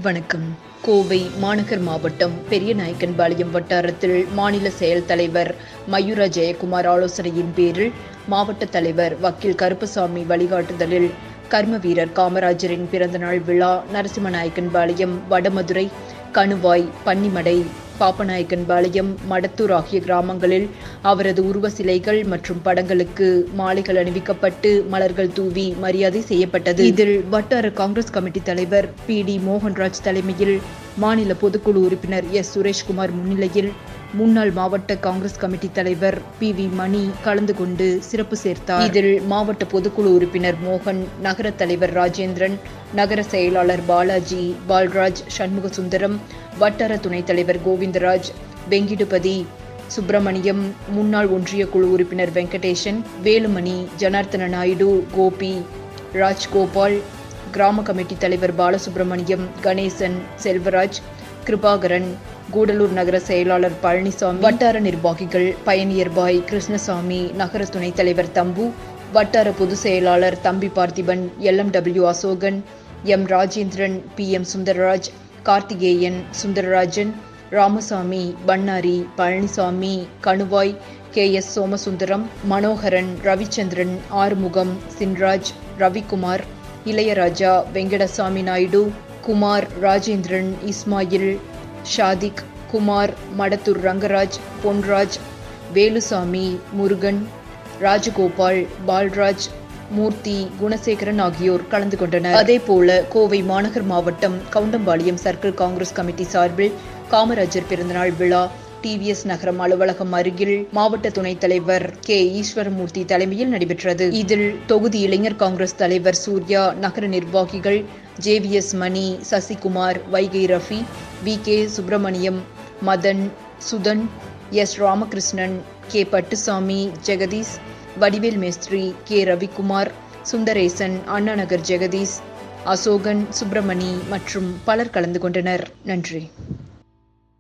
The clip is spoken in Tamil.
வணக்கம் கோவை மாநகர் மாவட்டம் பெரியநாயக்கன்பாளையம் வட்டாரத்தில் மாநில செயல் தலைவர் மயூரா ஜெயக்குமார் ஆலோசனையின் பேரில் மாவட்ட தலைவர் வக்கீல் கருப்பசாமி வழிகாட்டுதலில் கர்ம வீரர் காமராஜரின் பிறந்தநாள் விழா நரசிம்மநாயக்கன்பாளையம் வடமதுரை கணுவாய் பன்னிமடை பாப்பநாயக்கன்பாளையம் மடத்தூர் ஆகிய கிராமங்களில் அவரது உருவ சிலைகள் மற்றும் படங்களுக்கு மாலைகள் அணிவிக்கப்பட்டு மலர்கள் தூவி மரியாதை செய்யப்பட்டது இதில் வட்டார காங்கிரஸ் கமிட்டி தலைவர் பி டி மோகன்ராஜ் தலைமையில் மாநில பொதுக்குழு உறுப்பினர் எஸ் சுரேஷ்குமார் முன்னிலையில் முன்னாள் மாவட்ட காங்கிரஸ் கமிட்டி தலைவர் பி வி மணி கலந்து கொண்டு சிறப்பு சேர்த்தார் இதில் மாவட்ட பொதுக்குழு உறுப்பினர் மோகன் நகர தலைவர் ராஜேந்திரன் நகர செயலாளர் பாலாஜி பால்ராஜ் சண்முக சுந்தரம் வட்டார துணைத் தலைவர் கோவிந்தராஜ் வெங்கிடுபதி சுப்பிரமணியம் முன்னாள் ஒன்றிய குழு உறுப்பினர் வெங்கடேசன் வேலுமணி ஜனார்த்தன நாயுடு கோபி ராஜ்கோபால் கிராம கமிட்டி தலைவர் பாலசுப்ரமணியம் கணேசன் செல்வராஜ் கிருபாகரன் கூடலூர் நகர செயலாளர் பழனிசாமி வட்டார நிர்வாகிகள் பயணியர் பாய் கிருஷ்ணசாமி நகர துணைத் தலைவர் தம்பு வட்டார பொதுச் செயலாளர் தம்பி Parthiban LM W Asokan M Rajendran P M Sundararaj Karthikeyan Sundararajan Ramasamy Bannari Palanisamy Kanuvai K S Somasundaram Manoharan Ravichandran Arumugam Chinraj Ravikumar Ilaiyaraja Venkatasamy Naidu Kumar Rajendran Ismail Shadiq Kumar Madathur Rangaraj Ponraj Velusamy Murugan Rajagopal Palraj Moorthy Gunasekaran ஆகியோர் கலந்து கொண்டனர் அதேபோல கோவை மாநகர் மாவட்டம் கவுண்டம்பாளையம் சர்க்கிள் காங்கிரஸ் கமிட்டி சார்பில் காமராஜர் பிறந்தநாள் விழா டிவிஎஸ் நகரம் அலுவலகம் அருகில் மாவட்ட துணைத் தலைவர் கே ஈஸ்வரமூர்த்தி தலைமையில் நடைபெற்றது இதில் தொகுதி இளைஞர் காங்கிரஸ் தலைவர் சூர்யா நகர நிர்வாகிகள் JVS Mani Sasikumar Vaigai Rafi V K Subramaniam Madhan Sudhan S Ramakrishnan K Pattusamy Jagadeesh Vadivel மேஸ்திரி கே ரவிக்குமார் சுந்தரேசன் அண்ணாநகர் ஜெகதீஷ் அசோகன் சுப்பிரமணி மற்றும் பலர் கலந்து கொண்டனர் நன்றி